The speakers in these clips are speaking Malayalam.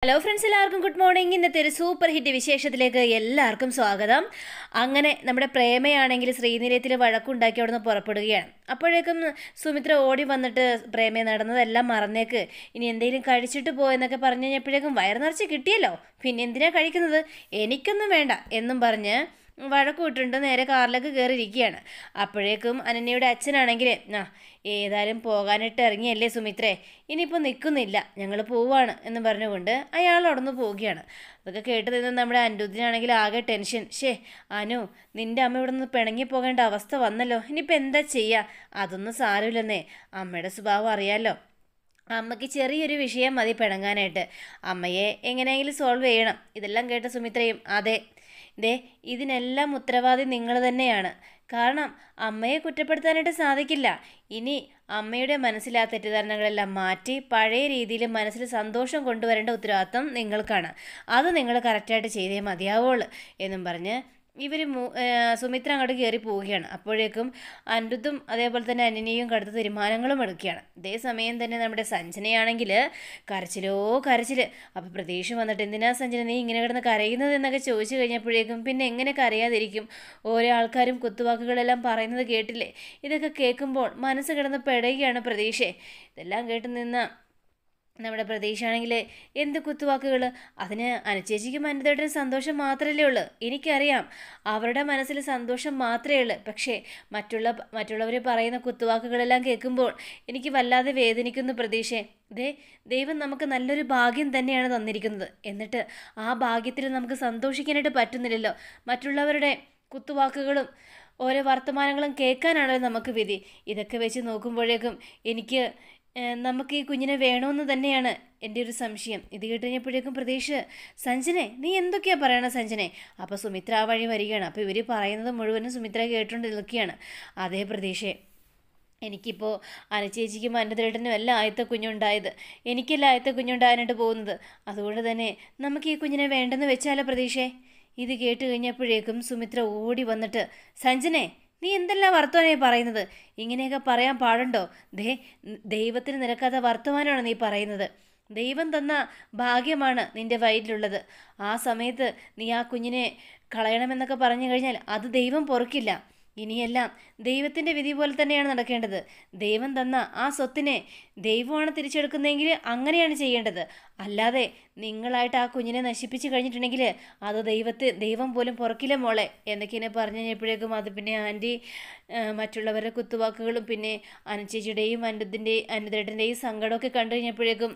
ഹലോ ഫ്രണ്ട്സ് എല്ലാവർക്കും ഗുഡ് മോർണിംഗ് ഇന്നത്തെ ഒരു സൂപ്പർ ഹിറ്റ് വിശേഷത്തിലേക്ക് എല്ലാവർക്കും സ്വാഗതം അങ്ങനെ നമ്മുടെ പ്രേമയാണെങ്കിൽ ശ്രീനിലയത്തിൽ വഴക്കുണ്ടാക്കി അവിടെ നിന്ന് പുറപ്പെടുകയാണ് അപ്പോഴേക്കും സുമിത്ര ഓടി വന്നിട്ട് പ്രേമയെ നടന്നതെല്ലാം മറന്നേക്ക് ഇനി എന്തെങ്കിലും കഴിച്ചിട്ട് പോയെന്നൊക്കെ പറഞ്ഞു കഴിഞ്ഞപ്പോഴേക്കും വയറ് നിറച്ച് കിട്ടിയല്ലോ പിന്നെ എന്തിനാ കഴിക്കുന്നത് എനിക്കൊന്നും വേണ്ട എന്നും പറഞ്ഞ് വഴക്ക് വിട്ടിട്ടുണ്ട് നേരെ കാറിലേക്ക് കയറിയിരിക്കുകയാണ് അപ്പോഴേക്കും അനന്യയുടെ അച്ഛനാണെങ്കിൽ ആ ഏതായാലും പോകാനായിട്ട് ഇറങ്ങിയല്ലേ സുമിത്രേ ഇനിയിപ്പോൾ നിൽക്കുന്നില്ല ഞങ്ങൾ പോവാണ് എന്ന് പറഞ്ഞുകൊണ്ട് അയാൾ അവിടുന്ന് പോവുകയാണ് അതൊക്കെ കേട്ട് നിന്ന് നമ്മുടെ അനിരുദ്ധിനാണെങ്കിൽ ആകെ ടെൻഷൻ ഷേ അനു നിന്റെ അമ്മ ഇവിടെ നിന്ന് പിണങ്ങി പോകേണ്ട അവസ്ഥ വന്നല്ലോ ഇനിയിപ്പോൾ എന്താ ചെയ്യുക അതൊന്നും സാരമില്ലെന്നേ അമ്മയുടെ സ്വഭാവം അറിയാലോ അമ്മയ്ക്ക് ചെറിയൊരു വിഷയം മതി പിണങ്ങാനായിട്ട് അമ്മയെ എങ്ങനെയെങ്കിലും സോൾവ് ചെയ്യണം ഇതെല്ലാം കേട്ട സുമിത്രയും അതെ ദേ ഇതിനെല്ലാം ഉത്തരവാദി നിങ്ങൾ തന്നെയാണ് കാരണം അമ്മയെ കുറ്റപ്പെടുത്താനായിട്ട് സാധിക്കില്ല ഇനി അമ്മയുടെ മനസ്സിലെ ആ തെറ്റിദ്ധാരണകളെല്ലാം മാറ്റി പഴയ രീതിയിൽ മനസ്സിൽ സന്തോഷം കൊണ്ടുവരേണ്ട ഉത്തരവാദിത്വം നിങ്ങൾക്കാണ് അത് നിങ്ങൾ കറക്റ്റായിട്ട് ചെയ്തേ മതിയാവുള്ളൂ എന്നും പറഞ്ഞ് ഇവർ സുമിത്ര അങ്ങോട്ട് കയറി പോവുകയാണ് അപ്പോഴേക്കും അനിരുദ്ധും അതേപോലെ തന്നെ അനിനെയും കടുത്ത തീരുമാനങ്ങളും എടുക്കുകയാണ് അതേ സമയം തന്നെ നമ്മുടെ സഞ്ജനയാണെങ്കിൽ കരച്ചിലോ കരച്ചിൽ അപ്പോൾ പ്രതീക്ഷ വന്നിട്ട് എന്തിനാ സഞ്ജന നീ ഇങ്ങനെ കിടന്ന് കരയുന്നത് എന്നൊക്കെ ചോദിച്ചു കഴിഞ്ഞപ്പോഴേക്കും പിന്നെ എങ്ങനെ കരയാതിരിക്കും ഓരോ ആൾക്കാരും കുത്തുവാക്കുകളെല്ലാം പറയുന്നത് കേട്ടില്ലേ ഇതൊക്കെ കേൾക്കുമ്പോൾ മനസ്സ് കിടന്ന് പെടുകയാണ് പ്രതീക്ഷ ഇതെല്ലാം കേട്ട് നിന്ന് നമ്മുടെ പ്രതീക്ഷയാണെങ്കിൽ എന്ത് കുത്തുവാക്കുകൾ അതിന് അനുചേച്ചിക്കും അനിതേട്ടനും സന്തോഷം മാത്രമല്ലേ ഉള്ളൂ എനിക്കറിയാം അവരുടെ മനസ്സിൽ സന്തോഷം മാത്രമേ ഉള്ളൂ പക്ഷേ മറ്റുള്ള മറ്റുള്ളവർ പറയുന്ന കുത്തുവാക്കുകളെല്ലാം കേൾക്കുമ്പോൾ എനിക്ക് വല്ലാതെ വേദനിക്കുന്നു പ്രതീക്ഷ ദേ ദൈവം നമുക്ക് നല്ലൊരു ഭാഗ്യം തന്നെയാണ് തന്നിരിക്കുന്നത് എന്നിട്ട് ആ ഭാഗ്യത്തിൽ നമുക്ക് സന്തോഷിക്കാനായിട്ട് പറ്റുന്നില്ലല്ലോ മറ്റുള്ളവരുടെ കുത്തുവാക്കുകളും ഓരോ വർത്തമാനങ്ങളും കേൾക്കാനാണല്ലോ നമുക്ക് വിധി ഇതൊക്കെ വെച്ച് നോക്കുമ്പോഴേക്കും എനിക്ക് നമുക്ക് ഈ കുഞ്ഞിനെ വേണമെന്ന് തന്നെയാണ് എൻ്റെ ഒരു സംശയം ഇത് കേട്ടുകഴിഞ്ഞപ്പോഴേക്കും പ്രതീക്ഷ സഞ്ജനെ നീ എന്തൊക്കെയാ പറയണ സഞ്ജനെ അപ്പോൾ സുമിത്ര ആ വഴി വരികയാണ് അപ്പോൾ ഇവർ പറയുന്നത് മുഴുവനും സുമിത്ര കേട്ടുകൊണ്ട് നിൽക്കുകയാണ് അതേ പ്രതീക്ഷയെ എനിക്കിപ്പോൾ അനുചേച്ചിക്കും അന്നതേട്ടനും എല്ലാം ആയത്തെ കുഞ്ഞുണ്ടായത് എനിക്കല്ല ആയത്തെ കുഞ്ഞുണ്ടാകാനായിട്ട് പോകുന്നത് അതുകൊണ്ട് തന്നെ നമുക്ക് ഈ കുഞ്ഞിനെ വേണ്ടെന്ന് വെച്ചാലോ പ്രതീക്ഷയെ ഇത് കേട്ട് കഴിഞ്ഞപ്പോഴേക്കും സുമിത്ര ഓടി വന്നിട്ട് സഞ്ജനെ നീ എന്തെല്ലാം വർത്തമാനമായി പറയുന്നത് ഇങ്ങനെയൊക്കെ പറയാൻ പാടുണ്ടോ ദേ ദൈവത്തിന് നിരക്കാത്ത വർത്തമാനമാണ് നീ പറയുന്നത് ദൈവം തന്ന ഭാഗ്യമാണ് നിന്റെ വയറ്റിലുള്ളത് ആ സമയത്ത് നീ ആ കുഞ്ഞിനെ കളയണമെന്നൊക്കെ പറഞ്ഞു കഴിഞ്ഞാൽ അത് ദൈവം പൊറുക്കില്ല ഇനിയെല്ലാം ദൈവത്തിൻ്റെ വിധി പോലെ തന്നെയാണ് നടക്കേണ്ടത് ദൈവം തന്ന ആ സ്വത്തിനെ ദൈവമാണ് തിരിച്ചെടുക്കുന്നതെങ്കിൽ അങ്ങനെയാണ് ചെയ്യേണ്ടത് അല്ലാതെ നിങ്ങളായിട്ട് ആ കുഞ്ഞിനെ നശിപ്പിച്ച് കഴിഞ്ഞിട്ടുണ്ടെങ്കിൽ അത് ദൈവത്തെ ദൈവം പോലും പുറക്കില്ല മോളെ എന്നൊക്കെ പറഞ്ഞു കഴിഞ്ഞപ്പോഴേക്കും അത് പിന്നെ ആൻറ്റി മറ്റുള്ളവരുടെ കുത്തുവാക്കുകളും പിന്നെ അനുചേച്ചിയുടെയും അനിരുദ്ധിൻ്റെയും അനിതേട്ടൻ്റെയും സങ്കടമൊക്കെ കണ്ടു കഴിഞ്ഞപ്പോഴേക്കും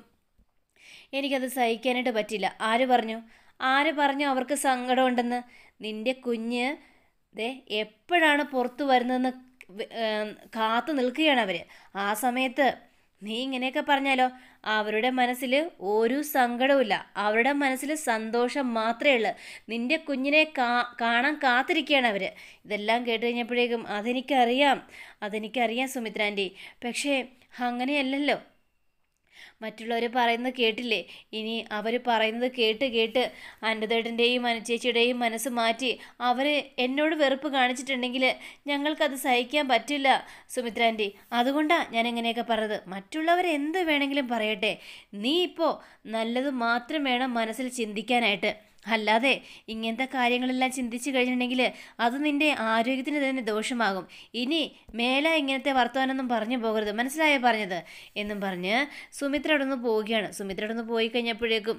എനിക്കത് സഹിക്കാനായിട്ട് പറ്റില്ല ആര് പറഞ്ഞു ആര് പറഞ്ഞു അവർക്ക് സങ്കടമുണ്ടെന്ന് നിൻ്റെ കുഞ്ഞ് ദേ എപ്പോഴാണ് പുറത്തു വരുന്നതെന്ന് കാത്തു നിൽക്കുകയാണ് അവർ ആ സമയത്ത് നീ ഇങ്ങനെയൊക്കെ പറഞ്ഞാലോ അവരുടെ മനസ്സിൽ ഒരു സങ്കടവുമില്ല അവരുടെ മനസ്സിൽ സന്തോഷം മാത്രമേ ഉള്ളൂ നിന്റെ കുഞ്ഞിനെ കാ കാണാൻ കാത്തിരിക്കുകയാണ് അവർ ഇതെല്ലാം കേട്ട് കഴിഞ്ഞപ്പോഴേക്കും അതെനിക്കറിയാം അതെനിക്കറിയാം സുമിത്രാൻ്റി പക്ഷേ അങ്ങനെയല്ലല്ലോ മറ്റുള്ളവർ പറയുന്നത് കേട്ടില്ലേ ഇനി അവർ പറയുന്നത് കേട്ട് കേട്ട് അൻ്റെതേട്ടൻ്റെയും അനുചേച്ചിയുടെയും മനസ്സ് മാറ്റി അവർ എന്നോട് വെറുപ്പ് കാണിച്ചിട്ടുണ്ടെങ്കിൽ ഞങ്ങൾക്കത് സഹിക്കാൻ പറ്റില്ല സുമിത്രാൻ്റി അതുകൊണ്ടാണ് ഞാൻ എങ്ങനെയൊക്കെ പറഞ്ഞത് മറ്റുള്ളവർ എന്ത് വേണമെങ്കിലും പറയട്ടെ നീ ഇപ്പോൾ നല്ലത് മാത്രം വേണം മനസ്സിൽ ചിന്തിക്കാനായിട്ട് അല്ലാതെ ഇങ്ങനത്തെ കാര്യങ്ങളെല്ലാം ചിന്തിച്ചു കഴിഞ്ഞിട്ടുണ്ടെങ്കിൽ അത് നിന്റെ ആരോഗ്യത്തിന് തന്നെ ദോഷമാകും ഇനി മേലെ ഇങ്ങനത്തെ വർത്തമാനമൊന്നും പറഞ്ഞു പോകരുത് മനസ്സിലായോ പറഞ്ഞത് എന്നും പറഞ്ഞ് സുമിത്ര അവിടെ നിന്ന് പോവുകയാണ് സുമിത്ര അവിടെ നിന്ന് പോയി കഴിഞ്ഞപ്പോഴേക്കും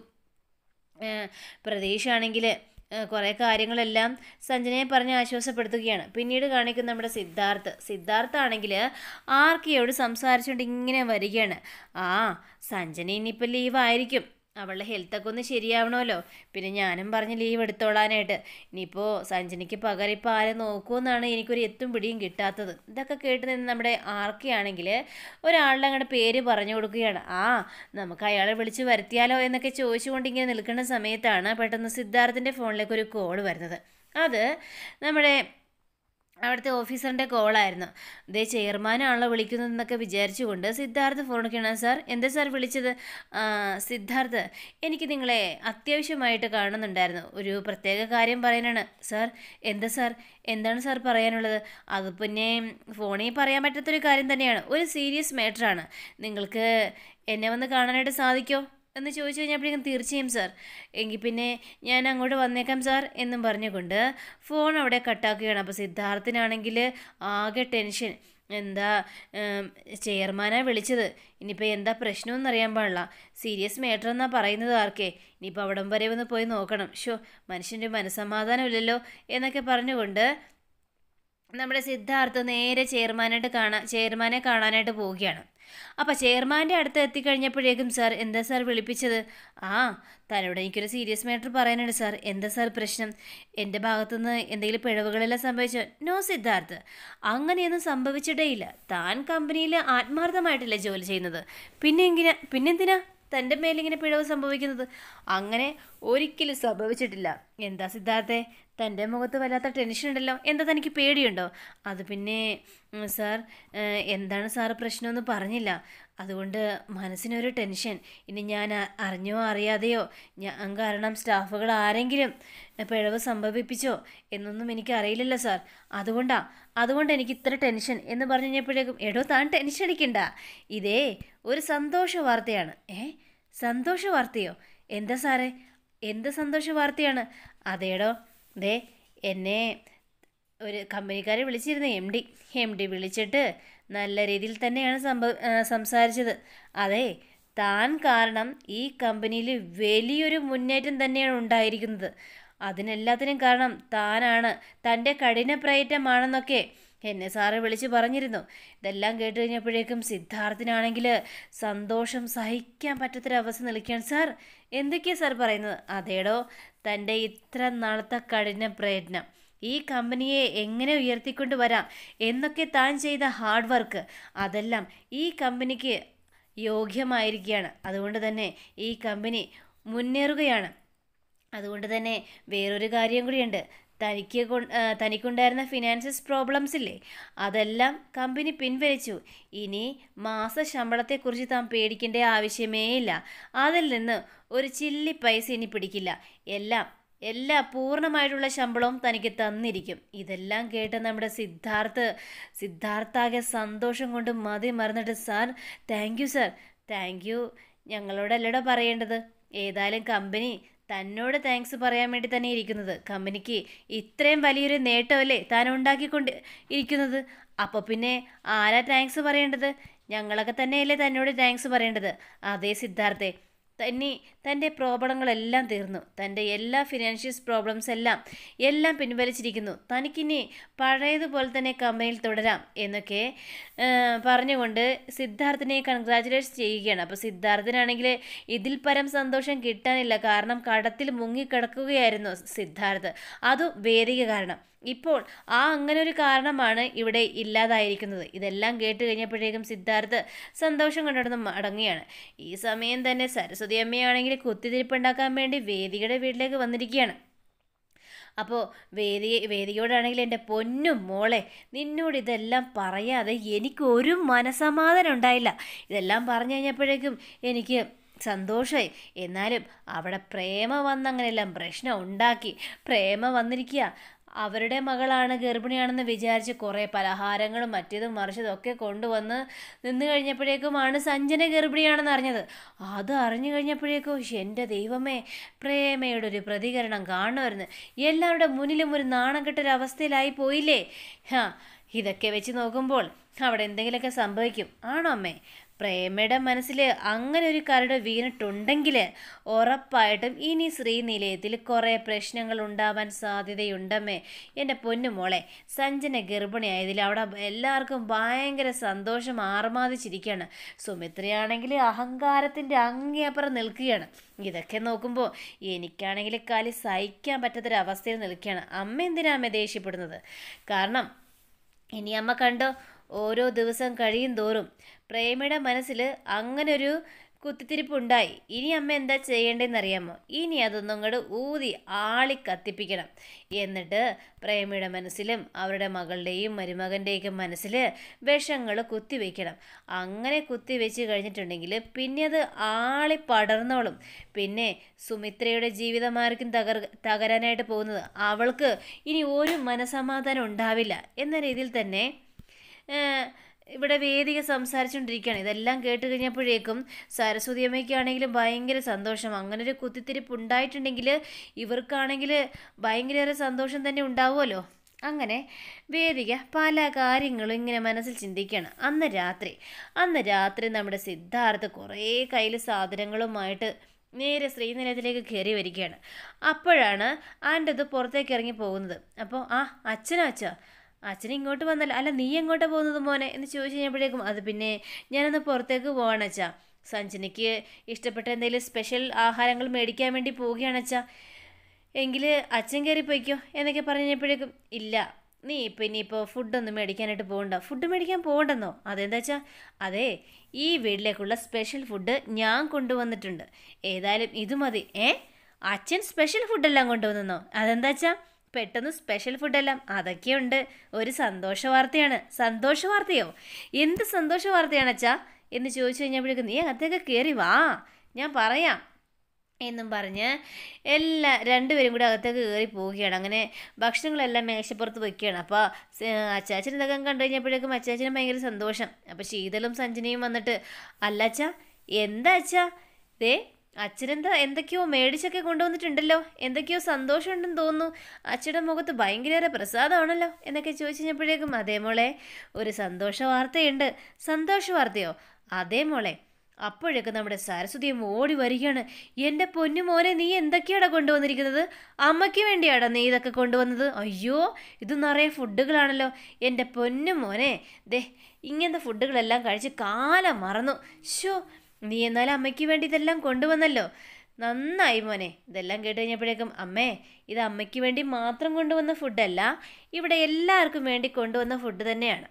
പ്രതീക്ഷയാണെങ്കിൽ കുറേ കാര്യങ്ങളെല്ലാം സഞ്ജനയെ പറഞ്ഞ് ആശ്വാസപ്പെടുത്തുകയാണ് പിന്നീട് കാണിക്കുന്ന നമ്മുടെ സിദ്ധാർത്ഥ് സിദ്ധാർത്ഥ ആണെങ്കിൽ ആർക്കിയോട് സംസാരിച്ചുകൊണ്ട് ഇങ്ങനെ വരികയാണ് ആ സഞ്ജന ഇനിയിപ്പോൾ ലീവായിരിക്കും അവളുടെ ഹെൽത്തൊക്കെ ഒന്ന് ശരിയാവണമല്ലോ പിന്നെ ഞാനും പറഞ്ഞ് ലീവ് എടുത്തോളാനായിട്ട് ഇനിയിപ്പോൾ സഞ്ജനയ്ക്ക് പകരം ഇപ്പോൾ ആരെ നോക്കുമെന്നാണ് എനിക്കൊരു എത്തും പിടിയും കിട്ടാത്തത് ഇതൊക്കെ കേട്ട് നിന്ന് നമ്മുടെ ആർക്കിയാണെങ്കിൽ ഒരാളുടെ അങ്ങോട്ട് പേര് പറഞ്ഞു കൊടുക്കുകയാണ് ആ നമുക്ക് അയാളെ വിളിച്ച് വരുത്തിയാലോ എന്നൊക്കെ ചോദിച്ചുകൊണ്ട് ഇങ്ങനെ നിൽക്കുന്ന സമയത്താണ് പെട്ടെന്ന് സിദ്ധാർത്ഥിൻ്റെ ഫോണിലേക്ക് ഒരു കോൾ വരുന്നത് അത് നമ്മുടെ അവിടുത്തെ ഓഫീസറിൻ്റെ കോളായിരുന്നു ഇതേ ചെയർമാനാണല്ലോ വിളിക്കുന്നതെന്നൊക്കെ വിചാരിച്ചുകൊണ്ട് സിദ്ധാർത്ഥ് ഫോൺ എടുക്കണം സാർ എന്താ സാർ വിളിച്ചത് സിദ്ധാർത്ഥ് എനിക്ക് നിങ്ങളെ അത്യാവശ്യമായിട്ട് കാണുന്നുണ്ടായിരുന്നു ഒരു പ്രത്യേക കാര്യം പറയാനാണ് സാർ എന്താ സാർ എന്താണ് സാർ പറയാനുള്ളത് അത് പിന്നെ ഫോണിൽ പറയാൻ പറ്റാത്തൊരു കാര്യം തന്നെയാണ് ഒരു സീരിയസ് മാറ്ററാണ് നിങ്ങൾക്ക് എന്നെ വന്ന് കാണാനായിട്ട് സാധിക്കുമോ എന്ന് ചോദിച്ചു കഴിഞ്ഞപ്പോഴേക്കും തീർച്ചയായും സാർ എങ്കിൽ പിന്നെ ഞാൻ അങ്ങോട്ട് വന്നേക്കാം സാർ എന്നും പറഞ്ഞുകൊണ്ട് ഫോൺ അവിടെ കട്ടാക്കുകയാണ് അപ്പോൾ സിദ്ധാർത്ഥിനാണെങ്കിൽ ആകെ ടെൻഷൻ എന്താ ചെയർമാനാ വിളിച്ചത് ഇനിയിപ്പോൾ എന്താ പ്രശ്നമെന്ന് അറിയാൻ പാടില്ല സീരിയസ് മാറ്റർ എന്നാ പറയുന്നത് ആർക്കേ ഇനിയിപ്പോൾ അവിടം വരെ ഒന്ന് പോയി നോക്കണം ഷോ മനുഷ്യൻ്റെ മനസ്സമാധാനമില്ലല്ലോ എന്നൊക്കെ പറഞ്ഞുകൊണ്ട് നമ്മുടെ സിദ്ധാർത്ഥ് നേരെ ചെയർമാനായിട്ട് കാണാൻ ചെയർമാനെ കാണാനായിട്ട് പോവുകയാണ് അപ്പോൾ ചെയർമാൻ്റെ അടുത്ത് എത്തിക്കഴിഞ്ഞപ്പോഴേക്കും സാർ എന്താ സാർ വിളിപ്പിച്ചത് ആ തന്നോട് എനിക്കൊരു സീരിയസ് മാറ്റർ പറയാനുണ്ട് സാർ എന്താ സാർ പ്രശ്നം എൻ്റെ ഭാഗത്തുനിന്ന് എന്തെങ്കിലും പിഴവുകളെല്ലാം സംഭവിച്ചോ നോ സിദ്ധാർത്ഥ് അങ്ങനെയൊന്നും സംഭവിച്ചിട്ടേ ഇല്ല താൻ കമ്പനിയിൽ ആത്മാർത്ഥമായിട്ടല്ലേ ജോലി ചെയ്യുന്നത് പിന്നെ എങ്കിനാ പിന്നെന്തിനാ തൻ്റെ മേലിങ്ങനെ പിഴവ് സംഭവിക്കുന്നത് അങ്ങനെ ഒരിക്കലും സംഭവിച്ചിട്ടില്ല എന്താ സിദ്ധാർത്ഥെ തൻ്റെ മുഖത്ത് വല്ലാത്ത ടെൻഷൻ ഉണ്ടല്ലോ എന്താ തനിക്ക് പേടിയുണ്ടോ അത് പിന്നെ ഉം, സാർ ഏഹ്, എന്താണ് സാർ പ്രശ്നമെന്ന് പറഞ്ഞില്ല അതുകൊണ്ട് മനസ്സിനൊരു ടെൻഷൻ ഇനി ഞാൻ അ- അറിഞ്ഞോ അറിയാതെയോ ഞാൻ കാരണം സ്റ്റാഫുകൾ ആരെങ്കിലും പിഴവ് സംഭവിപ്പിച്ചോ എന്നൊന്നും എനിക്ക് അറിയില്ലല്ലോ സാർ അതുകൊണ്ടാ അതുകൊണ്ട് എനിക്ക് ഇത്ര ടെൻഷൻ എന്ന് പറഞ്ഞു കഴിഞ്ഞപ്പോഴേക്കും എടോ താൻ ടെൻഷൻ അടിക്കണ്ട ഇതേ ഒരു സന്തോഷ വാർത്തയാണ് ഏ സന്തോഷ വാർത്തയോ എന്താ സാറേ എന്ത് സന്തോഷ വാർത്തയാണ് അതേടോ ദേ എന്നെ ഒരു കമ്പനിക്കാരെ വിളിച്ചിരുന്നു എം ഡി എം ഡി വിളിച്ചിട്ട് നല്ല രീതിയിൽ തന്നെയാണ് സംഭവ ആ, സംസാരിച്ചത് അതെ താൻ കാരണം ഈ കമ്പനിയിൽ വലിയൊരു മുന്നേറ്റം തന്നെയാണ് ഉണ്ടായിരിക്കുന്നത് അതിനെല്ലാത്തിനും കാരണം താനാണ് തൻ്റെ കഠിന പ്രയറ്റമാണെന്നൊക്കെ എന്നെ സാറ് വിളിച്ച് പറഞ്ഞിരുന്നു ഇതെല്ലാം കേട്ട് കഴിഞ്ഞപ്പോഴേക്കും സിദ്ധാർത്ഥിനാണെങ്കിൽ സന്തോഷം സഹിക്കാൻ പറ്റാത്തൊരവസ്ഥ നിൽക്കുകയാണ് സാർ എന്തൊക്കെയാണ് സാർ പറയുന്നത് അതേടോ തൻ്റെ ഇത്ര നാളത്തെ കഠിന പ്രയത്നം ഈ കമ്പനിയെ എങ്ങനെ ഉയർത്തിക്കൊണ്ട് വരാം എന്നൊക്കെ താൻ ചെയ്ത ഹാർഡ് വർക്ക് അതെല്ലാം ഈ കമ്പനിക്ക് യോഗ്യമായിരിക്കുകയാണ് അതുകൊണ്ട് തന്നെ ഈ കമ്പനി മുന്നേറുകയാണ് അതുകൊണ്ട് തന്നെ വേറൊരു കാര്യം കൂടിയുണ്ട് തനിക്ക് കൊ- ആ, തനിക്കുണ്ടായിരുന്ന ഫിനാൻഷ്യസ് പ്രോബ്ലംസ് ഇല്ലേ അതെല്ലാം കമ്പനി പിൻവലിച്ചു ഇനി മാസ ശമ്പളത്തെക്കുറിച്ച് താൻ പേടിക്കേണ്ട ആവശ്യമേ ഇല്ല അതിൽ നിന്ന് ഒരു ചില്ലി പൈസ ഇനി പിടിക്കില്ല എല്ലാം എല്ലാ പൂർണ്ണമായിട്ടുള്ള ശമ്പളവും തനിക്ക് തന്നിരിക്കും ഇതെല്ലാം കേട്ട് നമ്മുടെ സിദ്ധാർത്ഥ് സിദ്ധാർത്ഥാകെ സന്തോഷം കൊണ്ട് മതി മറന്നിട്ട് sir thank you sir thank you ഞങ്ങളോടല്ലടോ പറയേണ്ടത് ഏതായാലും കമ്പനി തന്നോട് താങ്ക്സ് പറയാൻ വേണ്ടി തന്നെ ഇരിക്കുന്നത് കമ്പനിക്ക് ഇത്രയും വലിയൊരു നേട്ടമല്ലേ താൻ ഉണ്ടാക്കിക്കൊണ്ട് ഇരിക്കുന്നത് അപ്പോൾ പിന്നെ ആരാ താങ്ക്സ് പറയേണ്ടത് ഞങ്ങളൊക്കെ തന്നെയല്ലേ തന്നോട് താങ്ക്സ് പറയേണ്ടത് അതേ സിദ്ധാർത്ഥേ തന്നെ തൻ്റെ പ്രോബ്ലങ്ങളെല്ലാം തീർന്നു തൻ്റെ എല്ലാ ഫിനാൻഷ്യസ് പ്രോബ്ലംസ് എല്ലാം എല്ലാം പിൻവലിച്ചിരിക്കുന്നു തനിക്കിനി പഴയതുപോലെ തന്നെ കമ്പനിയിൽ തുടരാം എന്നൊക്കെ ആ, പറഞ്ഞുകൊണ്ട് സിദ്ധാർത്ഥിനെ കൺഗ്രാറ്റുലേറ്റ് ചെയ്യുകയാണ് അപ്പോൾ സിദ്ധാർത്ഥിനാണെങ്കിൽ ഇതിൽ പരം സന്തോഷം കിട്ടാനില്ല കാരണം കടത്തിൽ മുങ്ങിക്കിടക്കുകയായിരുന്നു സിദ്ധാർത്ഥ് അതും വേദിക കാരണം ഇപ്പോൾ ആ അങ്ങനെ ഒരു കാരണമാണ് ഇവിടെ ഇല്ലാതായിരിക്കുന്നത് ഇതെല്ലാം കേട്ട് കഴിഞ്ഞപ്പോഴേക്കും സിദ്ധാർത്ഥ് സന്തോഷം കൊണ്ടിടന്ന് മടങ്ങുകയാണ് ഈ സമയം തന്നെ സരസ്വതി അമ്മയാണെങ്കിൽ കുത്തിത്തിരിപ്പുണ്ടാക്കാൻ വേണ്ടി വേദികയുടെ വീട്ടിലേക്ക് വന്നിരിക്കുകയാണ് അപ്പോൾ വേദി വേദിയോടാണെങ്കിൽ എൻ്റെ പൊന്നും മോളെ നിന്നോട് ഇതെല്ലാം പറയാതെ എനിക്ക് ഒരു മനസമാധാനം ഉണ്ടായില്ല ഇതെല്ലാം പറഞ്ഞു കഴിഞ്ഞപ്പോഴേക്കും എനിക്ക് സന്തോഷമായി എന്നാലും അവിടെ പ്രേമ വന്നങ്ങനെയെല്ലാം പ്രശ്നം ഉണ്ടാക്കി പ്രേമ വന്നിരിക്കുക അവരുടെ മകളാണ് ഗർഭിണിയാണെന്ന് വിചാരിച്ച് കുറേ പലഹാരങ്ങളും മറ്റേതും മറിച്ചതും ഒക്കെ കൊണ്ടുവന്ന് നിന്ന് കഴിഞ്ഞപ്പോഴേക്കുമാണ് സഞ്ജന ഗർഭിണിയാണെന്ന് അറിഞ്ഞത് അത് അറിഞ്ഞു കഴിഞ്ഞപ്പോഴേക്കും "ശ്ശെ, എൻ്റെ ദൈവമേ പ്രേമയുടെ ഒരു പ്രതികരണം കാണുമായിരുന്നു എല്ലാവരുടെ മുന്നിലും ഒരു നാണം കെട്ടൊരവസ്ഥയിലായി പോയില്ലേ ഹാ ഇതൊക്കെ വെച്ച് നോക്കുമ്പോൾ അവിടെ എന്തെങ്കിലുമൊക്കെ സംഭവിക്കും ആണോ അമ്മേ പ്രേമയുടെ മനസ്സിൽ അങ്ങനെ ഒരു കരട് വീണിട്ടുണ്ടെങ്കിൽ ഉറപ്പായിട്ടും ഇനി ശ്രീനിലയത്തിൽ കുറേ പ്രശ്നങ്ങൾ ഉണ്ടാവാൻ സാധ്യതയുണ്ടമ്മേ എൻ്റെ പൊന്നുമോളെ സഞ്ജന ഗർഭിണിയായതിൽ അവിടെ എല്ലാവർക്കും ഭയങ്കര സന്തോഷം ആർമാദിച്ചിരിക്കുകയാണ് സുമിത്രയാണെങ്കിൽ അഹങ്കാരത്തിൻ്റെ അങ്ങേപ്പുറം നിൽക്കുകയാണ് ഇതൊക്കെ നോക്കുമ്പോൾ എനിക്കാണെങ്കിൽ കലി സഹിക്കാൻ പറ്റാത്തൊരവസ്ഥയിൽ നിൽക്കുകയാണ് അമ്മ എന്തിനാ അമ്മ ദേഷ്യപ്പെടുന്നത് കാരണം ഇനി അമ്മ കണ്ടോ ഓരോ ദിവസം കഴിയും തോറും പ്രേമയുടെ മനസ്സിൽ അങ്ങനൊരു കുത്തിത്തിരിപ്പുണ്ടായി ഇനി അമ്മ എന്താ ചെയ്യേണ്ടതെന്ന് അറിയാമോ ഇനി അതൊന്നും അങ്ങോട്ട് ഊതി ആളി കത്തിപ്പിക്കണം എന്നിട്ട് പ്രേമയുടെ മനസ്സിലും അവരുടെ മകളുടെയും മരുമകൻ്റെയൊക്കെ മനസ്സിൽ വിഷങ്ങൾ കുത്തിവെക്കണം അങ്ങനെ കുത്തിവെച്ച് കഴിഞ്ഞിട്ടുണ്ടെങ്കിൽ പിന്നെ അത് ആളി പടർന്നോളും പിന്നെ സുമിത്രയുടെ ജീവിതമാർക്കും തകർ തകരാനായിട്ട് പോകുന്നത് അവൾക്ക് ഇനി ഒരു മനസമാധാനം ഉണ്ടാവില്ല എന്ന രീതിയിൽ തന്നെ ഏഹ്, ഇവിടെ വേദിക സംസാരിച്ചുകൊണ്ടിരിക്കുകയാണ് ഇതെല്ലാം കേട്ട് കഴിഞ്ഞപ്പോഴേക്കും സരസ്വതി അമ്മയ്ക്കാണെങ്കിലും ഭയങ്കര സന്തോഷം അങ്ങനെ ഒരു കുത്തിത്തിരിപ്പ് ഉണ്ടായിട്ടുണ്ടെങ്കിൽ ഇവർക്കാണെങ്കിൽ ഭയങ്കര സന്തോഷം തന്നെ ഉണ്ടാവുമല്ലോ അങ്ങനെ വേദിക പല കാര്യങ്ങളും ഇങ്ങനെ മനസ്സിൽ ചിന്തിക്കുകയാണ് അന്ന് രാത്രി അന്ന് രാത്രി നമ്മുടെ സിദ്ധാർത്ഥ് കുറേ കയ്യിൽ സാധനങ്ങളുമായിട്ട് നേരെ ശ്രീനിലയത്തിലേക്ക് കയറി വരികയാണ് അപ്പോഴാണ് ആൻ്റെ ഇത് പുറത്തേക്ക് ഇറങ്ങി പോകുന്നത് അപ്പോൾ ആ അച്ഛനോ അച്ഛ അച്ഛൻ ഇങ്ങോട്ട് വന്നല്ലോ അല്ല നീ എങ്ങോട്ടാ പോകുന്നത് മോനെ എന്ന് ചോദിച്ചു കഴിഞ്ഞപ്പോഴേക്കും അത് പിന്നെ ഞാനൊന്ന് പുറത്തേക്ക് പോവാണ് അച്ഛാ സഞ്ജനയ്ക്ക് ഇഷ്ടപ്പെട്ട എന്തെങ്കിലും സ്പെഷ്യൽ ആഹാരങ്ങൾ മേടിക്കാൻ വേണ്ടി പോവുകയാണ് അച്ഛാ എങ്കിൽ അച്ഛൻ കയറി പോയിക്കോ എന്നൊക്കെ പറഞ്ഞപ്പോഴേക്കും ഇല്ല നീ ഇപ്പം ഇനിയിപ്പോൾ ഫുഡൊന്നും മേടിക്കാനായിട്ട് പോകണ്ട ഫുഡ് മേടിക്കാൻ പോകണ്ടെന്നോ അതെന്താ വെച്ചാൽ അതെ ഈ വീട്ടിലേക്കുള്ള സ്പെഷ്യൽ ഫുഡ് ഞാൻ കൊണ്ടുവന്നിട്ടുണ്ട് ഏതായാലും ഇത് മതി ഏ അച്ഛൻ സ്പെഷ്യൽ ഫുഡെല്ലാം കൊണ്ടുവന്നെന്നോ അതെന്താ വെച്ചാൽ പെട്ടെന്ന് സ്പെഷ്യൽ ഫുഡെല്ലാം അതൊക്കെയുണ്ട് ഒരു സന്തോഷ വാർത്തയാണ് സന്തോഷ വാർത്തയോ എന്ത് സന്തോഷ വാർത്തയാണ് അച്ഛാ എന്ന് ചോദിച്ചു കഴിഞ്ഞപ്പോഴേക്കും നീ അകത്തേക്ക് കയറി വാ ഞാൻ പറയാം എന്നും പറഞ്ഞ് എല്ലാ രണ്ടുപേരും കൂടി അകത്തേക്ക് കയറി പോവുകയാണ് അങ്ങനെ ഭക്ഷണങ്ങളെല്ലാം മേശപ്പുറത്ത് വെക്കുകയാണ് അപ്പോൾ അച്ചാച്ചൻ ഇതൊക്കെ കണ്ടു കഴിഞ്ഞപ്പോഴേക്കും അച്ചാച്ചനും ഭയങ്കര സന്തോഷം അപ്പോൾ ശീതളും സഞ്ജനയും വന്നിട്ട് അല്ല അച്ഛാ എന്താ അച്ഛാ ദേ അച്ഛനെന്താ എന്തൊക്കെയോ മേടിച്ചൊക്കെ കൊണ്ടുവന്നിട്ടുണ്ടല്ലോ എന്തൊക്കെയോ സന്തോഷമുണ്ടെന്ന് തോന്നുന്നു അച്ഛയുടെ മുഖത്ത് ഭയങ്കര പ്രസാദമാണല്ലോ എന്നൊക്കെ ചോദിച്ചു കഴിഞ്ഞപ്പോഴേക്കും അതേ മോളെ ഒരു സന്തോഷ വാർത്തയുണ്ട് സന്തോഷ വാർത്തയോ അതേ മോളെ അപ്പോഴൊക്കെ നമ്മുടെ സരസ്വതിയും ഓടി വരികയാണ് എൻ്റെ പൊന്നു മോനെ നീ എന്തൊക്കെയാടാ കൊണ്ടുവന്നിരിക്കുന്നത് അമ്മയ്ക്ക് വേണ്ടിയാടാ നീ ഇതൊക്കെ കൊണ്ടുവന്നത് അയ്യോ ഇത് നിറയെ ഫുഡുകളാണല്ലോ എൻ്റെ പൊന്നു മോനെ ദേ ഇങ്ങനത്തെ ഫുഡുകളെല്ലാം കഴിച്ച് കാലം മറന്നു ഷോ നീ എന്നാലും അമ്മയ്ക്ക് വേണ്ടി ഇതെല്ലാം കൊണ്ടുവന്നല്ലോ നന്നായി മോനെ ഇതെല്ലാം കേട്ട് കഴിഞ്ഞപ്പോഴേക്കും അമ്മേ ഇത് അമ്മയ്ക്ക് വേണ്ടി മാത്രം കൊണ്ടുവന്ന ഫുഡല്ല ഇവിടെ എല്ലാവർക്കും വേണ്ടി കൊണ്ടുവന്ന ഫുഡ് തന്നെയാണ്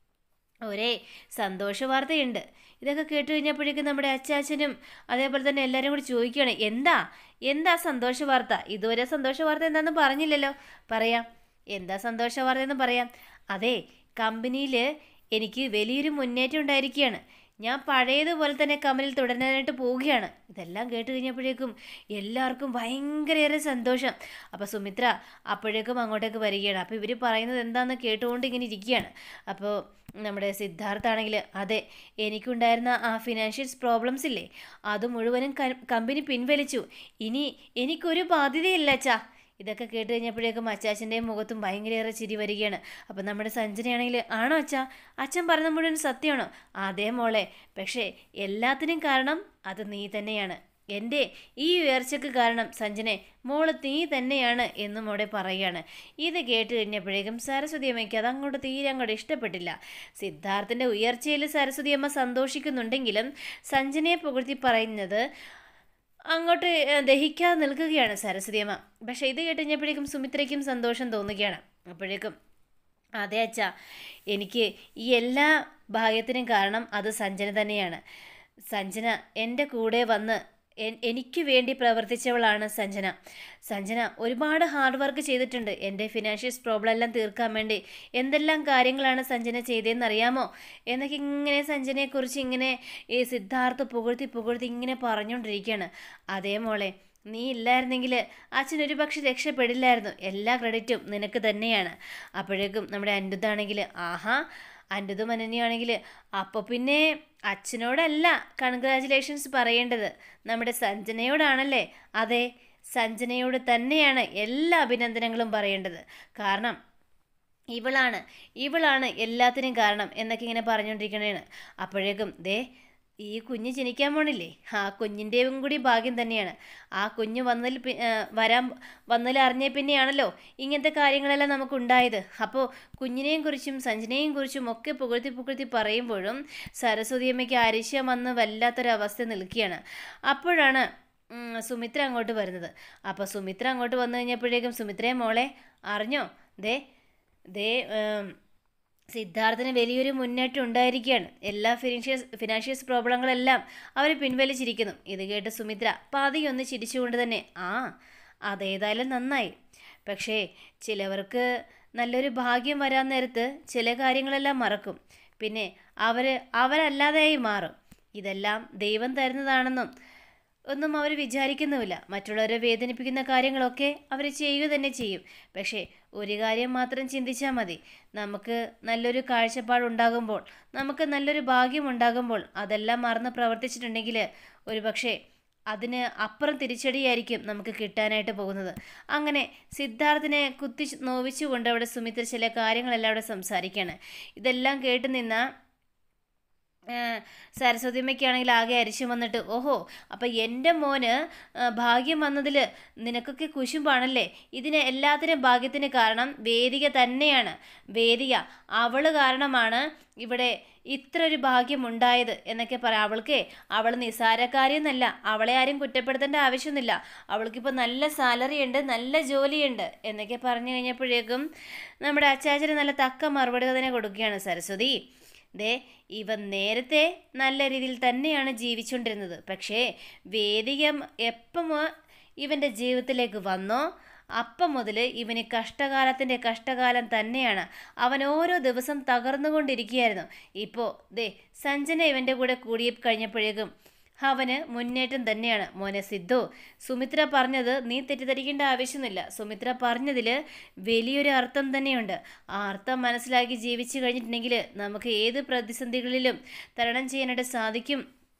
ഒരേ സന്തോഷ വാർത്തയുണ്ട് ഇതൊക്കെ കേട്ട് കഴിഞ്ഞപ്പോഴേക്കും നമ്മുടെ അച്ചാച്ചനും അതേപോലെ തന്നെ എല്ലാവരും കൂടി ചോദിക്കുകയാണ് എന്താ എന്താ സന്തോഷ വാർത്ത ഇതുവരെ സന്തോഷ വാർത്ത എന്താണെന്ന് പറഞ്ഞില്ലല്ലോ പറയാം എന്താ സന്തോഷ വാർത്ത എന്ന് പറയാം അതെ കമ്പനിയിൽ എനിക്ക് വലിയൊരു മുന്നേറ്റം ഉണ്ടായിരിക്കുകയാണ് ഞാൻ പഴയതുപോലെ തന്നെ കമ്പനിയിൽ തുടരാനായിട്ട് പോവുകയാണ് ഇതെല്ലാം കേട്ട് കഴിഞ്ഞപ്പോഴേക്കും എല്ലാവർക്കും ഭയങ്കരയേറെ സന്തോഷം അപ്പോൾ സുമിത്ര അപ്പോഴേക്കും അങ്ങോട്ടേക്ക് വരികയാണ് അപ്പോൾ ഇവർ പറയുന്നത് എന്താണെന്ന് കേട്ടുകൊണ്ട് ഇങ്ങനെ ഇരിക്കുകയാണ് അപ്പോൾ നമ്മുടെ സിദ്ധാർത്ഥാണെങ്കിൽ അതെ എനിക്കുണ്ടായിരുന്ന ആ ഫിനാൻഷ്യൽസ് പ്രോബ്ലംസ് ഇല്ലേ അത് മുഴുവനും കമ്പനി പിൻവലിച്ചു ഇനി എനിക്കൊരു ബാധ്യതയില്ല അച്ഛാ ഇതൊക്കെ കേട്ട് കഴിഞ്ഞപ്പോഴേക്കും അച്ചാച്ചൻ്റെയും മുഖത്തും ഭയങ്കരയേറെ ചിരി വരികയാണ് അപ്പം നമ്മുടെ സഞ്ജനയാണെങ്കിൽ ആണോ അച്ഛാ അച്ഛൻ പറഞ്ഞ മുഴുവൻ സത്യമാണോ അതേ മോളെ പക്ഷേ എല്ലാത്തിനും കാരണം അത് നീ തന്നെയാണ് എൻ്റെ ഈ ഉയർച്ചയ്ക്ക് കാരണം സഞ്ജനെ മോള് നീ തന്നെയാണ് എന്നും അവിടെ പറയുകയാണ് ഇത് കേട്ട് കഴിഞ്ഞപ്പോഴേക്കും സരസ്വതി അമ്മയ്ക്ക് അത് അങ്ങോട്ട് തീരെ അങ്ങോട്ട് ഇഷ്ടപ്പെട്ടില്ല സിദ്ധാർത്ഥിൻ്റെ ഉയർച്ചയിൽ സരസ്വതി അമ്മ സന്തോഷിക്കുന്നുണ്ടെങ്കിലും സഞ്ജനയെ പുകഴ്ത്തി പറയുന്നത് അങ്ങോട്ട് ദഹിക്കാതെ നിൽക്കുകയാണ് സരസ്വതി അമ്മ പക്ഷേ ഇത് കേട്ട് കഴിഞ്ഞപ്പോഴേക്കും സുമിത്രയ്ക്കും സന്തോഷം തോന്നുകയാണ് അപ്പോഴേക്കും അതെ അച്ഛാ എനിക്ക് ഈ എല്ലാ ഭാഗ്യത്തിനും കാരണം അത് സഞ്ജന തന്നെയാണ് സഞ്ജന എൻ്റെ കൂടെ വന്ന് എനിക്ക് വേണ്ടി പ്രവർത്തിച്ചവളാണ് സഞ്ജന സഞ്ജന ഒരുപാട് ഹാർഡ് വർക്ക് ചെയ്തിട്ടുണ്ട് എൻ്റെ ഫിനാൻഷ്യൽസ് പ്രോബ്ലം എല്ലാം തീർക്കാൻ വേണ്ടി എന്തെല്ലാം കാര്യങ്ങളാണ് സഞ്ജന ചെയ്തതെന്ന് അറിയാമോ എന്നൊക്കെ ഇങ്ങനെ സഞ്ജനയെക്കുറിച്ച് ഇങ്ങനെ ഈ സിദ്ധാർത്ഥ പുകഴ്ത്തി പുകഴ്ത്തി ഇങ്ങനെ പറഞ്ഞുകൊണ്ടിരിക്കുകയാണ് അതേ മോളെ നീ ഇല്ലായിരുന്നെങ്കിൽ അച്ഛൻ ഒരു പക്ഷെ രക്ഷപ്പെടില്ലായിരുന്നു എല്ലാ ക്രെഡിറ്റും നിനക്ക് തന്നെയാണ് അപ്പോഴേക്കും നമ്മുടെ അൻഡുതാണെങ്കിൽ ആഹാ അൻഡുതും അനന്യാണെങ്കിൽ അപ്പോൾ പിന്നെ അച്ഛനോടല്ല കൺഗ്രാചുലേഷൻസ് പറയേണ്ടത് നമ്മുടെ സഞ്ജനയോടാണല്ലേ അതെ സഞ്ജനയോട് തന്നെയാണ് എല്ലാ അഭിനന്ദനങ്ങളും പറയേണ്ടത് കാരണം ഇവളാണ് ഇവളാണ് എല്ലാത്തിനും കാരണം എന്നൊക്കെ ഇങ്ങനെ പറഞ്ഞുകൊണ്ടിരിക്കണേണ് അപ്പോഴേക്കും ദേ ഈ കുഞ്ഞ് ജനിക്കാൻ പോണില്ലേ ആ കുഞ്ഞിൻ്റെയും കൂടി ഭാഗ്യം തന്നെയാണ് ആ കുഞ്ഞ് വന്നതിൽ വരാൻ വന്നതിൽ അറിഞ്ഞ പിന്നെയാണല്ലോ ഇങ്ങനത്തെ കാര്യങ്ങളെല്ലാം നമുക്കുണ്ടായത് അപ്പോൾ കുഞ്ഞിനെയും കുറിച്ചും സഞ്ജനയെയും കുറിച്ചും ഒക്കെ പുകഴ്ത്തി പുകഴ്ത്തി പറയുമ്പോഴും സരസ്വതിയമ്മയ്ക്ക് അരിശം വന്ന് വല്ലാത്തൊരവസ്ഥ നിൽക്കുകയാണ് അപ്പോഴാണ് സുമിത്ര അങ്ങോട്ട് വരുന്നത് അപ്പോൾ സുമിത്ര അങ്ങോട്ട് വന്നു കഴിഞ്ഞപ്പോഴേക്കും സുമിത്രയെ മോളെ അറിഞ്ഞോ ദേ ദേ സിദ്ധാർത്ഥന് വലിയൊരു മുന്നേറ്റം ഉണ്ടായിരിക്കുകയാണ് എല്ലാ ഫിനാൻഷ്യസ് ഫിനാൻഷ്യൽസ് പ്രോബ്ലങ്ങളെല്ലാം അവർ പിൻവലിച്ചിരിക്കുന്നു ഇത് കേട്ട് സുമിത്ര പതിയൊന്ന് ചിരിച്ചുകൊണ്ട് തന്നെ ആ അതേതായാലും നന്നായി പക്ഷേ ചിലവർക്ക് നല്ലൊരു ഭാഗ്യം വരാൻ നേരത്ത് ചില കാര്യങ്ങളെല്ലാം മറക്കും പിന്നെ അവർ അവരല്ലാതെയായി മാറും ഇതെല്ലാം ദൈവം തരുന്നതാണെന്നും ഒന്നും അവർ വിചാരിക്കുന്നുമില്ല മറ്റുള്ളവരെ വേദനിപ്പിക്കുന്ന കാര്യങ്ങളൊക്കെ അവർ ചെയ്യുക തന്നെ ചെയ്യും പക്ഷേ ഒരു കാര്യം മാത്രം ചിന്തിച്ചാൽ മതി നമുക്ക് നല്ലൊരു കാഴ്ചപ്പാടുണ്ടാകുമ്പോൾ നമുക്ക് നല്ലൊരു ഭാഗ്യം ഉണ്ടാകുമ്പോൾ അതെല്ലാം മറന്ന് പ്രവർത്തിച്ചിട്ടുണ്ടെങ്കിൽ ഒരു പക്ഷേ അതിന് അപ്പുറം തിരിച്ചടിയായിരിക്കും നമുക്ക് കിട്ടാനായിട്ട് പോകുന്നത് അങ്ങനെ സിദ്ധാർത്ഥിനെ കുത്തി നോവിച്ചുകൊണ്ട് അവിടെ സുമിത്ര ചില കാര്യങ്ങളെല്ലാം അവിടെ സംസാരിക്കുകയാണ് ഇതെല്ലാം കേട്ട് നിന്ന സരസ്വതിയമ്മയ്ക്കാണെങ്കിൽ ആകെ അരിച്ചു വന്നിട്ട് ഓഹോ അപ്പം എൻ്റെ മോന് ആ, ഭാഗ്യം വന്നതിൽ നിനക്കൊക്കെ കുശുമ്പാണല്ലേ ഇതിന് എല്ലാത്തിനും ഭാഗ്യത്തിന് കാരണം വേദിക തന്നെയാണ് വേദിക അവൾ കാരണമാണ് ഇവിടെ ഇത്ര ഒരു ഭാഗ്യം ഉണ്ടായത് എന്നൊക്കെ പറയാം അവൾക്ക് അവൾ നിസാരക്കാരിയെന്നല്ല അവളെ ആരും കുറ്റപ്പെടുത്തേണ്ട ആവശ്യമൊന്നുമില്ല അവൾക്കിപ്പോൾ നല്ല സാലറി ഉണ്ട് നല്ല ജോലിയുണ്ട് എന്നൊക്കെ പറഞ്ഞു കഴിഞ്ഞപ്പോഴേക്കും നമ്മുടെ അച്ചാച്ചന് നല്ല തക്ക മറുപടി തന്നെ കൊടുക്കുകയാണ് സരസ്വതി ദേ ഇവൻ നേരത്തെ നല്ല രീതിയിൽ തന്നെയാണ് ജീവിച്ചുകൊണ്ടിരുന്നത് പക്ഷേ വേദിക എപ്പം ഇവൻ്റെ ജീവിതത്തിലേക്ക് വന്നോ അപ്പം മുതൽ ഇവന് കഷ്ടകാലത്തിൻ്റെ കഷ്ടകാലം തന്നെയാണ് അവൻ ഓരോ ദിവസം തകർന്നുകൊണ്ടിരിക്കുകയായിരുന്നു ഇപ്പോൾ ദേ സഞ്ജന ഇവൻ്റെ കൂടെ കൂടി കഴിഞ്ഞപ്പോഴേക്കും അവന് മുന്നേറ്റം തന്നെയാണ് മോനെ സിദ്ധു സുമിത്ര പറഞ്ഞത് നീ തെറ്റിദ്ധരിക്കേണ്ട ആവശ്യമൊന്നുമില്ല സുമിത്ര പറഞ്ഞതിൽ വലിയൊരു അർത്ഥം തന്നെയുണ്ട് ആ അർത്ഥം മനസ്സിലാക്കി ജീവിച്ചു കഴിഞ്ഞിട്ടുണ്ടെങ്കിൽ നമുക്ക് ഏത് പ്രതിസന്ധികളിലും തരണം ചെയ്യാനായിട്ട് സാധിക്കും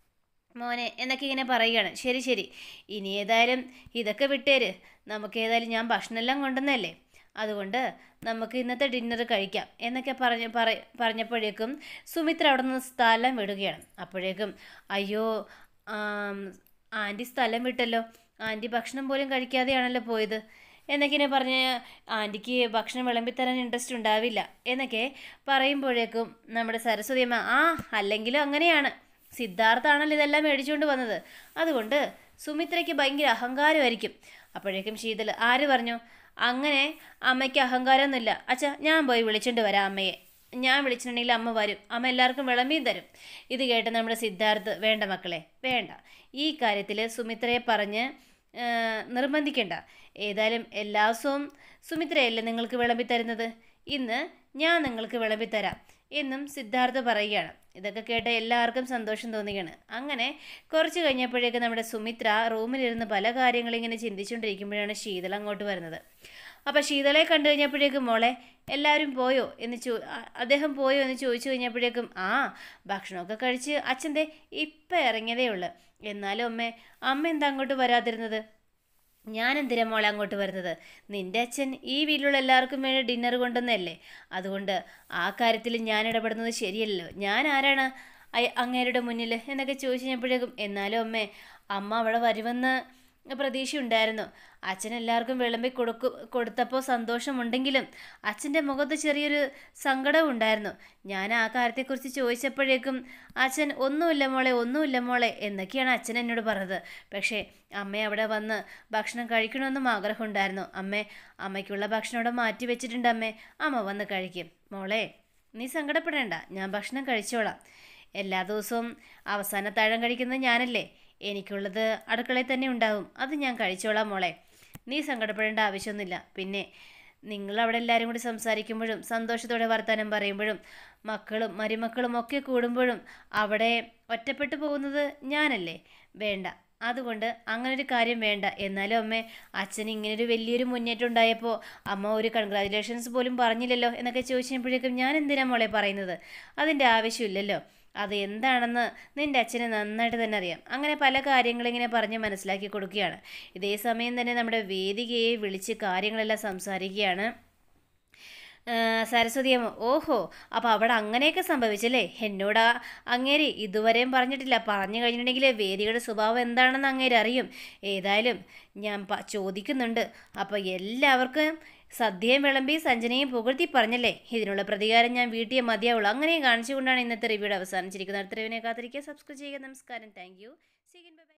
മോനെ എന്നൊക്കെ ഇങ്ങനെ പറയുകയാണ് ശരി ശരി ഇനി ഏതായാലും ഇതൊക്കെ വിട്ടേര് നമുക്ക് ഏതായാലും ഞാൻ ഭക്ഷണമെല്ലാം കൊണ്ടുവന്നല്ലേ അതുകൊണ്ട് നമുക്ക് ഇന്നത്തെ ഡിന്നർ കഴിക്കാം എന്നൊക്കെ പറഞ്ഞ് പറ പറഞ്ഞപ്പോഴേക്കും സുമിത്ര അവിടെ നിന്ന് സ്ഥലം വിടുകയാണ് അപ്പോഴേക്കും അയ്യോ ആം, ആൻറ്റി സ്ഥലം വിട്ടല്ലോ ആൻറ്റി ഭക്ഷണം പോലും കഴിക്കാതെയാണല്ലോ പോയത് എന്നൊക്കെ ഇങ്ങനെ പറഞ്ഞ് ആൻറ്റിക്ക് ഭക്ഷണം വിളമ്പിത്തരാൻ ഇൻട്രസ്റ്റ് ഉണ്ടാവില്ല എന്നൊക്കെ പറയുമ്പോഴേക്കും നമ്മുടെ സരസ്വതി അമ്മ ആ അല്ലെങ്കിലും അങ്ങനെയാണ് സിദ്ധാർത്ഥാണല്ലോ ഇതെല്ലാം മേടിച്ചുകൊണ്ട് വന്നത് അതുകൊണ്ട് സുമിത്രയ്ക്ക് ഭയങ്കര അഹങ്കാരമായിരിക്കും അപ്പോഴേക്കും ശീതൽ ആര് പറഞ്ഞു അങ്ങനെ അമ്മയ്ക്ക് അഹങ്കാരമൊന്നുമില്ല അച്ഛാ ഞാൻ പോയി വിളിച്ചുകൊണ്ട് വരാം അമ്മയെ ഞാൻ വിളിച്ചിട്ടുണ്ടെങ്കിൽ അമ്മ വരും അമ്മ എല്ലാവർക്കും വിളമ്പിയും തരും ഇത് കേട്ട് നമ്മുടെ സിദ്ധാർത്ഥ് വേണ്ട മക്കളെ വേണ്ട ഈ കാര്യത്തിൽ സുമിത്രയെ പറഞ്ഞ് ആ, നിർബന്ധിക്കണ്ട ഏതായാലും എല്ലാ ദിവസവും സുമിത്രയല്ലേ നിങ്ങൾക്ക് വിളമ്പി തരുന്നത് ഇന്ന് ഞാൻ നിങ്ങൾക്ക് വിളമ്പി തരാം എന്നും സിദ്ധാർത്ഥ പറയുകയാണ് ഇതൊക്കെ കേട്ട് എല്ലാവർക്കും സന്തോഷം തോന്നുകയാണ് അങ്ങനെ കുറച്ച് കഴിഞ്ഞപ്പോഴേക്ക് നമ്മുടെ സുമിത്ര റൂമിലിരുന്ന് പല കാര്യങ്ങളും ഇങ്ങനെ ചിന്തിച്ചുകൊണ്ടിരിക്കുമ്പോഴാണ് ശീതൾ അങ്ങോട്ട് വരുന്നത് അപ്പോൾ ശീതളെ കണ്ടു കഴിഞ്ഞപ്പോഴേക്കും മോളെ എല്ലാവരും പോയോ എന്ന് ചോ അ- അദ്ദേഹം പോയോ എന്ന് ചോദിച്ചു കഴിഞ്ഞപ്പോഴേക്കും ആ ഭക്ഷണമൊക്കെ കഴിച്ച് അച്ഛൻ്റെ ഇപ്പം ഇറങ്ങിയതേ ഉള്ളു എന്നാലും അമ്മേ അമ്മ എന്താ അങ്ങോട്ട് വരാതിരുന്നത് ഞാൻ എന്തിനാ മോളെ അങ്ങോട്ട് വരുന്നത് നിന്റെ അച്ഛൻ ഈ വീട്ടിലുള്ള എല്ലാവർക്കും വേണ്ടി ഡിന്നർ കൊണ്ടുവന്നല്ലേ അതുകൊണ്ട് ആ കാര്യത്തിൽ ഞാൻ ഇടപെടുന്നത് ശരിയല്ലല്ലോ ഞാൻ ആരാണ് അയ- അങ്ങേരുടെ മുന്നിൽ എന്നൊക്കെ ചോദിച്ചു കഴിഞ്ഞപ്പോഴേക്കും എന്നാലും അമ്മേ അമ്മ അവിടെ വരുമെന്ന് പ്രതീക്ഷയുണ്ടായിരുന്നു അച്ഛൻ എല്ലാവർക്കും വിളമ്പി കൊടുക്കു കൊടുത്തപ്പോൾ സന്തോഷമുണ്ടെങ്കിലും അച്ഛൻ്റെ മുഖത്ത് ചെറിയൊരു സങ്കടവും ഉണ്ടായിരുന്നു ഞാൻ ആ കാര്യത്തെക്കുറിച്ച് ചോദിച്ചപ്പോഴേക്കും അച്ഛൻ ഒന്നുമില്ല മോളെ ഒന്നുമില്ല മോളെ എന്നൊക്കെയാണ് അച്ഛൻ എന്നോട് പറഞ്ഞത് പക്ഷേ അമ്മ അവിടെ വന്ന് ഭക്ഷണം കഴിക്കണമെന്നും ആഗ്രഹമുണ്ടായിരുന്നു അമ്മേ അമ്മയ്ക്കുള്ള ഭക്ഷണം അവിടെ മാറ്റി വെച്ചിട്ടുണ്ട് അമ്മേ അമ്മ വന്ന് കഴിക്കും മോളെ നീ സങ്കടപ്പെടേണ്ട ഞാൻ ഭക്ഷണം കഴിച്ചോളാം എല്ലാ ദിവസവും അവസാന താഴം കഴിക്കുന്നത് ഞാനല്ലേ എനിക്കുള്ളത് അടുക്കളയിൽ തന്നെ ഉണ്ടാവും അത് ഞാൻ കഴിച്ചോളാം മോളെ നീ സങ്കടപ്പെടേണ്ട ആവശ്യമൊന്നുമില്ല പിന്നെ നിങ്ങൾ അവിടെ എല്ലാവരും കൂടി സംസാരിക്കുമ്പോഴും സന്തോഷത്തോടെ വർത്തമാനം പറയുമ്പോഴും മക്കളും മരുമക്കളും ഒക്കെ കൂടുമ്പോഴും അവിടെ ഒറ്റപ്പെട്ടു പോകുന്നത് ഞാനല്ലേ വേണ്ട അതുകൊണ്ട് അങ്ങനൊരു കാര്യം വേണ്ട എന്നാലും അമ്മേ അച്ഛന് ഇങ്ങനൊരു വലിയൊരു മുന്നേറ്റം ഉണ്ടായപ്പോൾ അമ്മ ഒരു കൺഗ്രാജുലേഷൻസ് പോലും പറഞ്ഞില്ലല്ലോ എന്നൊക്കെ ചോദിച്ചപ്പോഴേക്കും ഞാൻ എന്തിനാ മോളെ പറയുന്നത് അതിൻ്റെ ആവശ്യമില്ലല്ലോ അത് എന്താണെന്ന് നിൻ്റെ അച്ഛന് നന്നായിട്ട് തന്നെ അറിയാം അങ്ങനെ പല കാര്യങ്ങളിങ്ങനെ പറഞ്ഞ് മനസ്സിലാക്കി കൊടുക്കുകയാണ് ഇതേ സമയം തന്നെ നമ്മുടെ വേദികയെ വിളിച്ച് കാര്യങ്ങളെല്ലാം സംസാരിക്കുകയാണ് ആ, സരസ്വതി അമ്മ ഓഹോ അപ്പോൾ അവിടെ അങ്ങനെയൊക്കെ സംഭവിച്ചല്ലേ എന്നോട് ആ അങ്ങേര് ഇതുവരെയും പറഞ്ഞിട്ടില്ല പറഞ്ഞു കഴിഞ്ഞിട്ടുണ്ടെങ്കിൽ വേദിയുടെ സ്വഭാവം എന്താണെന്ന് അങ്ങേര് അറിയും ഏതായാലും ഞാൻ പ ചോദിക്കുന്നുണ്ട് അപ്പോൾ എല്ലാവർക്കും സദ്യയും വിളമ്പി സഞ്ജനയും പുകഴ്ത്തി പറഞ്ഞല്ലേ ഇതിനുള്ള പ്രതികാരം ഞാൻ വീട്ടിയെ മതിയാവുള്ളൂ അങ്ങനെയും കാണിച്ചുകൊണ്ടാണ് ഇന്നത്തെ റിവ്യൂടെ അവസാനിച്ചിരിക്കുന്നത് അടുത്ത റിവ്യൂവിനെ കാത്തിരിക്കുക സബ്സ്ക്രൈബ് ചെയ്യുക നമസ്കാരം താങ്ക് യു